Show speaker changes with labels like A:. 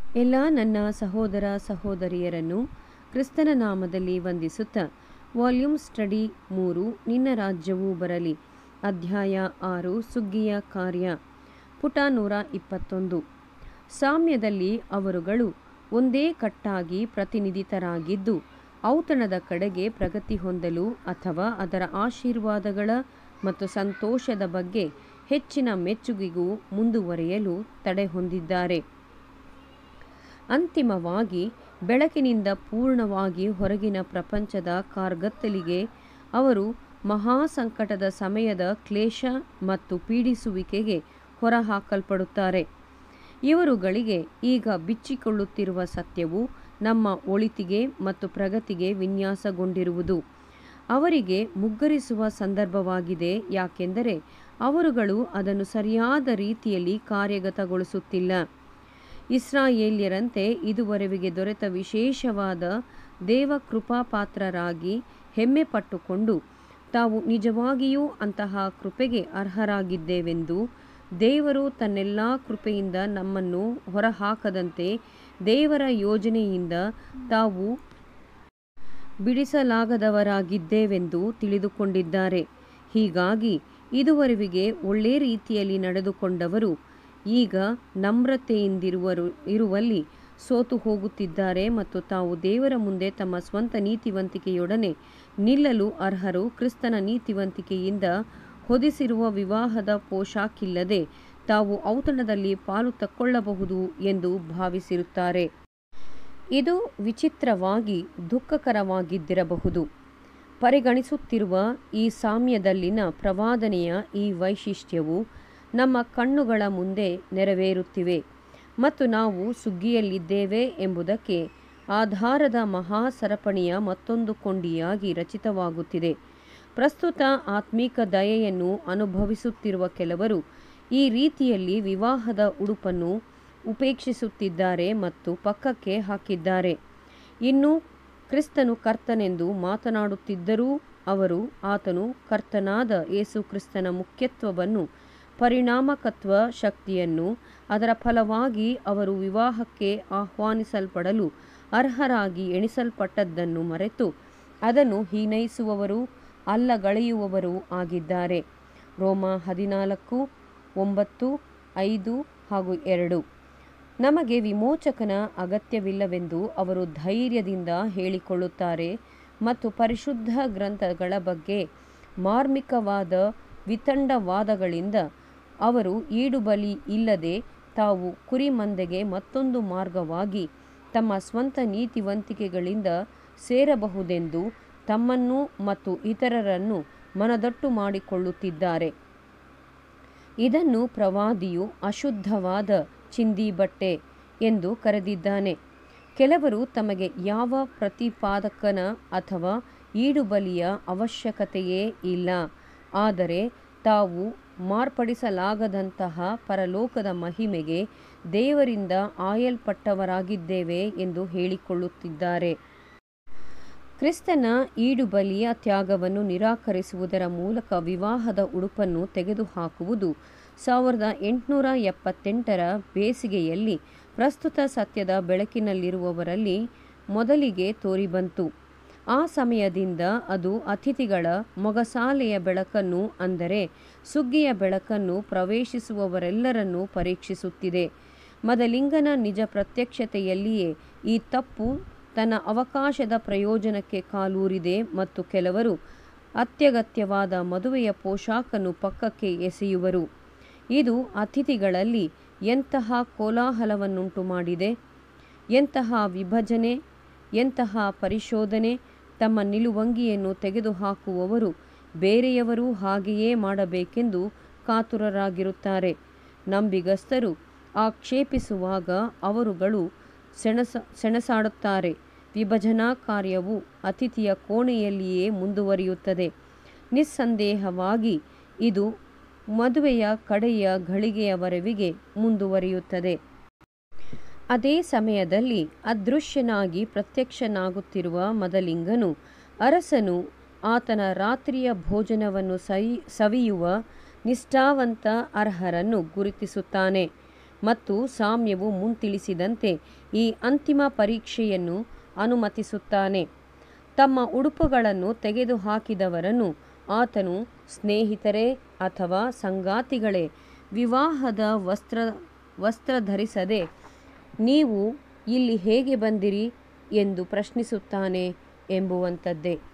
A: ಎಲ್ಲ ನನ್ನ ಸಹೋದರ ಸಹೋದರಿಯರನ್ನು ಕ್ರಿಸ್ತನ ನಾಮದಲ್ಲಿ ವಂದಿಸುತ್ತಾ ವಾಲ್ಯೂಮ್ ಸ್ಟಡಿ ಮೂರು ನಿನ್ನ ರಾಜ್ಯವು ಬರಲಿ ಅಧ್ಯಾಯ ಆರು ಸುಗ್ಗಿಯ ಕಾರ್ಯ ಪುಟ ನೂರ ಇಪ್ಪತ್ತೊಂದು ಸಾಮ್ಯದಲ್ಲಿ ಅವರುಗಳು ಒಂದೇ ಕಟ್ಟಾಗಿ ಪ್ರತಿನಿಧಿತರಾಗಿದ್ದು ಔತಣದ ಕಡೆಗೆ ಪ್ರಗತಿ ಹೊಂದಲು ಅಥವಾ ಅದರ ಆಶೀರ್ವಾದಗಳ ಮತ್ತು ಸಂತೋಷದ ಬಗ್ಗೆ ಹೆಚ್ಚಿನ ಮೆಚ್ಚುಗೆಗೂ ಮುಂದುವರಿಯಲು ತಡೆ ಹೊಂದಿದ್ದಾರೆ ಅಂತಿಮವಾಗಿ ಬೆಳಕಿನಿಂದ ಪೂರ್ಣವಾಗಿ ಹೊರಗಿನ ಪ್ರಪಂಚದ ಕಾರ್ಗತ್ತಲಿಗೆ ಅವರು ಮಹಾ ಸಂಕಟದ ಸಮಯದ ಕ್ಲೇಶ ಮತ್ತು ಪೀಡಿಸುವಿಕೆಗೆ ಹೊರಹಾಕಲ್ಪಡುತ್ತಾರೆ ಇವರುಗಳಿಗೆ ಈಗ ಬಿಚ್ಚಿಕೊಳ್ಳುತ್ತಿರುವ ಸತ್ಯವು ನಮ್ಮ ಒಳಿತಿಗೆ ಮತ್ತು ಪ್ರಗತಿಗೆ ವಿನ್ಯಾಸಗೊಂಡಿರುವುದು ಅವರಿಗೆ ಮುಗ್ಗರಿಸುವ ಸಂದರ್ಭವಾಗಿದೆ ಯಾಕೆಂದರೆ ಅವರುಗಳು ಅದನ್ನು ಸರಿಯಾದ ರೀತಿಯಲ್ಲಿ ಕಾರ್ಯಗತಗೊಳಿಸುತ್ತಿಲ್ಲ ಇಸ್ರಾಯೇಲ್ಯರಂತೆ ಇದುವರೆಗೆ ದೊರೆತ ವಿಶೇಷವಾದ ದೇವ ಕೃಪಾಪಾತ್ರರಾಗಿ ಹೆಮ್ಮೆ ಪಟ್ಟುಕೊಂಡು ತಾವು ನಿಜವಾಗಿಯೂ ಅಂತಹ ಕೃಪೆಗೆ ಅರ್ಹರಾಗಿದ್ದೇವೆಂದು ದೇವರು ತನ್ನೆಲ್ಲ ಕೃಪೆಯಿಂದ ನಮ್ಮನ್ನು ಹೊರಹಾಕದಂತೆ ದೇವರ ಯೋಜನೆಯಿಂದ ತಾವು ಬಿಡಿಸಲಾಗದವರಾಗಿದ್ದೇವೆಂದು ತಿಳಿದುಕೊಂಡಿದ್ದಾರೆ ಹೀಗಾಗಿ ಇದುವರೆವಿಗೆ ಒಳ್ಳೆ ರೀತಿಯಲ್ಲಿ ನಡೆದುಕೊಂಡವರು ಈಗ ನಮ್ರತೆಯಿಂದಿರುವರು ಇರುವಲ್ಲಿ ಸೋತು ಹೋಗುತ್ತಿದ್ದಾರೆ ಮತ್ತು ತಾವು ದೇವರ ಮುಂದೆ ತಮ್ಮ ಸ್ವಂತ ನೀತಿವಂತಿಕೆಯೊಡನೆ ನಿಲ್ಲಲು ಅರ್ಹರು ಕ್ರಿಸ್ತನ ನೀತಿವಂತಿಕೆಯಿಂದ ಹೊದಿಸಿರುವ ವಿವಾಹದ ಪೋಷಾಕಿಲ್ಲದೆ ತಾವು ಔತಣದಲ್ಲಿ ಪಾಲು ತಕ್ಕೊಳ್ಳಬಹುದು ಎಂದು ಭಾವಿಸಿರುತ್ತಾರೆ ಇದು ವಿಚಿತ್ರವಾಗಿ ದುಃಖಕರವಾಗಿದ್ದಿರಬಹುದು ಪರಿಗಣಿಸುತ್ತಿರುವ ಈ ಸಾಮ್ಯದಲ್ಲಿನ ಪ್ರವಾದನೆಯ ಈ ವೈಶಿಷ್ಟ್ಯವು ನಮ್ಮ ಕಣ್ಣುಗಳ ಮುಂದೆ ನೆರವೇರುತ್ತಿವೆ ಮತ್ತು ನಾವು ಸುಗ್ಗಿಯಲ್ಲಿದ್ದೇವೆ ಎಂಬುದಕ್ಕೆ ಆಧಾರದ ಮಹಾ ಸರಪಣಿಯ ಮತ್ತೊಂದು ಕೊಂಡಿಯಾಗಿ ರಚಿತವಾಗುತ್ತಿದೆ ಪ್ರಸ್ತುತ ಆತ್ಮೀಕ ದಯೆಯನ್ನು ಅನುಭವಿಸುತ್ತಿರುವ ಕೆಲವರು ಈ ರೀತಿಯಲ್ಲಿ ವಿವಾಹದ ಉಡುಪನ್ನು ಉಪೇಕ್ಷಿಸುತ್ತಿದ್ದಾರೆ ಮತ್ತು ಪಕ್ಕಕ್ಕೆ ಹಾಕಿದ್ದಾರೆ ಇನ್ನು ಕ್ರಿಸ್ತನು ಕರ್ತನೆಂದು ಮಾತನಾಡುತ್ತಿದ್ದರೂ ಅವರು ಆತನು ಕರ್ತನಾದ ಯೇಸು ಕ್ರಿಸ್ತನ ಮುಖ್ಯತ್ವವನ್ನು ಪರಿಣಾಮಕತ್ವ ಶಕ್ತಿಯನ್ನು ಅದರ ಫಲವಾಗಿ ಅವರು ವಿವಾಹಕ್ಕೆ ಆಹ್ವಾನಿಸಲ್ಪಡಲು ಅರ್ಹರಾಗಿ ಎಣಿಸಲ್ಪಟ್ಟದ್ದನ್ನು ಮರೆತು ಅದನ್ನು ಹೀನೈಸುವವರು ಅಲ್ಲಗಳೆಯುವವರೂ ಆಗಿದ್ದಾರೆ ರೋಮ ಹದಿನಾಲ್ಕು ಒಂಬತ್ತು ಐದು ಹಾಗೂ ಎರಡು ನಮಗೆ ವಿಮೋಚಕನ ಅಗತ್ಯವಿಲ್ಲವೆಂದು ಅವರು ಧೈರ್ಯದಿಂದ ಹೇಳಿಕೊಳ್ಳುತ್ತಾರೆ ಮತ್ತು ಪರಿಶುದ್ಧ ಗ್ರಂಥಗಳ ಬಗ್ಗೆ ಮಾರ್ಮಿಕವಾದ ವಿತಂಡವಾದಗಳಿಂದ ಅವರು ಈಡುಬಲಿ ಇಲ್ಲದೆ ತಾವು ಕುರಿಮಂದೆಗೆ ಮತ್ತೊಂದು ಮಾರ್ಗವಾಗಿ ತಮ್ಮ ಸ್ವಂತ ನೀತಿವಂತಿಕೆಗಳಿಂದ ಸೇರಬಹುದೆಂದು ತಮ್ಮನ್ನು ಮತ್ತು ಇತರರನ್ನು ಮನದಟ್ಟು ಮಾಡಿಕೊಳ್ಳುತ್ತಿದ್ದಾರೆ ಇದನ್ನು ಪ್ರವಾದಿಯು ಅಶುದ್ಧವಾದ ಚಿಂದಿ ಬಟ್ಟೆ ಎಂದು ಕರೆದಿದ್ದಾನೆ ಕೆಲವರು ತಮಗೆ ಯಾವ ಪ್ರತಿಪಾದಕನ ಅಥವಾ ಈಡುಬಲಿಯ ಅವಶ್ಯಕತೆಯೇ ಇಲ್ಲ ಆದರೆ ತಾವು ಮಾರ್ಪಡಿಸಲಾಗದಂತಹ ಪರಲೋಕದ ಮಹಿಮೆಗೆ ದೇವರಿಂದ ಆಯಲ್ಪಟ್ಟವರಾಗಿದ್ದೇವೆ ಎಂದು ಹೇಳಿಕೊಳ್ಳುತ್ತಿದ್ದಾರೆ ಕ್ರಿಸ್ತನ ಈಡುಬಲಿಯ ತ್ಯಾಗವನ್ನು ನಿರಾಕರಿಸುವುದರ ಮೂಲಕ ವಿವಾಹದ ಉಡುಪನ್ನು ತೆಗೆದುಹಾಕುವುದು ಸಾವಿರದ ಎಂಟುನೂರ ಎಪ್ಪತ್ತೆಂಟರ ಬೇಸಿಗೆಯಲ್ಲಿ ಪ್ರಸ್ತುತ ಸತ್ಯದ ಬೆಳಕಿನಲ್ಲಿರುವವರಲ್ಲಿ ಮೊದಲಿಗೆ ತೋರಿಬಂತು ಆ ಸಮಯದಿಂದ ಅದು ಅತಿಥಿಗಳ ಮೊಗಸಾಲೆಯ ಬೆಳಕನ್ನು ಅಂದರೆ ಸುಗ್ಗಿಯ ಬೆಳಕನ್ನು ಪ್ರವೇಶಿಸುವವರೆಲ್ಲರನ್ನೂ ಪರೀಕ್ಷಿಸುತ್ತಿದೆ ಮದಲಿಂಗನ ನಿಜ ಪ್ರತ್ಯಕ್ಷತೆಯಲ್ಲಿಯೇ ಈ ತಪ್ಪು ತನ್ನ ಅವಕಾಶದ ಪ್ರಯೋಜನಕ್ಕೆ ಕಾಲೂರಿದೆ ಮತ್ತು ಕೆಲವರು ಅತ್ಯಗತ್ಯವಾದ ಮದುವೆಯ ಪೋಷಾಕನ್ನು ಪಕ್ಕಕ್ಕೆ ಎಸೆಯುವರು ಇದು ಅತಿಥಿಗಳಲ್ಲಿ ಎಂತಹ ಕೋಲಾಹಲವನ್ನುಂಟು ಮಾಡಿದೆ ಎಂತಹ ವಿಭಜನೆ ಎಂತಹ ಪರಿಶೋಧನೆ ತಮ್ಮ ನಿಲುವಂಗಿಯನ್ನು ತೆಗೆದುಹಾಕುವವರು ಬೇರೆಯವರು ಹಾಗೆಯೇ ಮಾಡಬೇಕೆಂದು ಕಾತುರರಾಗಿರುತ್ತಾರೆ ನಂಬಿಗಸ್ತರು ಆಕ್ಷೇಪಿಸುವಾಗ ಅವರುಗಳು ಸೆಣಸ ಸೆಣಸಾಡುತ್ತಾರೆ ವಿಭಜನಾ ಕಾರ್ಯವು ಅತಿಥಿಯ ಕೋಣೆಯಲ್ಲಿಯೇ ಮುಂದುವರಿಯುತ್ತದೆ ನಿಸ್ಸಂದೇಹವಾಗಿ ಇದು ಮದುವೆಯ ಕಡೆಯ ಘಳಿಗೆಯವರೆವಿಗೆ ಮುಂದುವರಿಯುತ್ತದೆ ಅದೇ ಸಮಯದಲ್ಲಿ ಅದೃಶ್ಯನಾಗಿ ಪ್ರತ್ಯಕ್ಷನಾಗುತ್ತಿರುವ ಮದಲಿಂಗನು ಅರಸನು ಆತನ ರಾತ್ರಿಯ ಭೋಜನವನ್ನು ಸೈ ಸವಿಯುವ ನಿಷ್ಠಾವಂತ ಅರ್ಹರನ್ನು ಗುರುತಿಸುತ್ತಾನೆ ಮತ್ತು ಸಾಮ್ಯವು ಮುಂತಿಳಿಸಿದಂತೆ ಈ ಅಂತಿಮ ಪರೀಕ್ಷೆಯನ್ನು ಅನುಮತಿಸುತ್ತಾನೆ ತಮ್ಮ ಉಡುಪುಗಳನ್ನು ತೆಗೆದುಹಾಕಿದವರನ್ನು ಆತನು ಸ್ನೇಹಿತರೇ ಅಥವಾ ಸಂಗಾತಿಗಳೇ ವಿವಾಹದ ವಸ್ತ್ರ ವಸ್ತ್ರ ಧರಿಸದೆ ನೀವು ಇಲ್ಲಿ ಹೇಗೆ ಬಂದಿರಿ ಎಂದು ಪ್ರಶ್ನಿಸುತ್ತಾನೆ ಎಂಬುವಂಥದ್ದೇ